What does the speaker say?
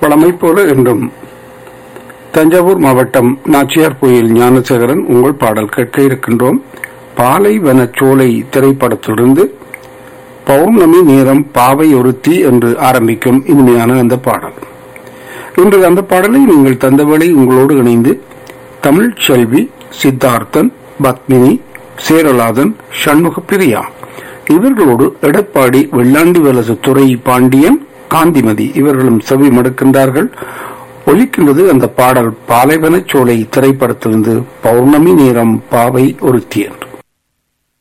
பழமை போல என்றும் தஞ்சாவூர் மாவட்டம் நாச்சியார் கோயில் ஞானசேகரன் உங்கள் பாடல் கேட்க இருக்கின்றோம் பாலைவன சோலை திரைப்படத்திலிருந்து பௌர்ணமி நேரம் பாவை ஒருத்தி என்று ஆரம்பிக்கும் இனிமையான அந்த பாடல் இன்று அந்த பாடலை நீங்கள் தந்தவழி உங்களோடு இணைந்து தமிழ் செல்வி சித்தார்த்தன் பத்மினி சேரலாதன் சண்முக பிரியா இவர்களோடு எடப்பாடி வெள்ளாண்டி வலசு துறை பாண்டியன் காந்திமதி இவர்களும் செவி மடுக்கின்றார்கள் ஒலிக்கின்றது அந்த பாடல் பாலைவனச் சோலை திரைப்படத்திலிருந்து பௌர்ணமி நேரம் பாவை ஒருத்தி என்று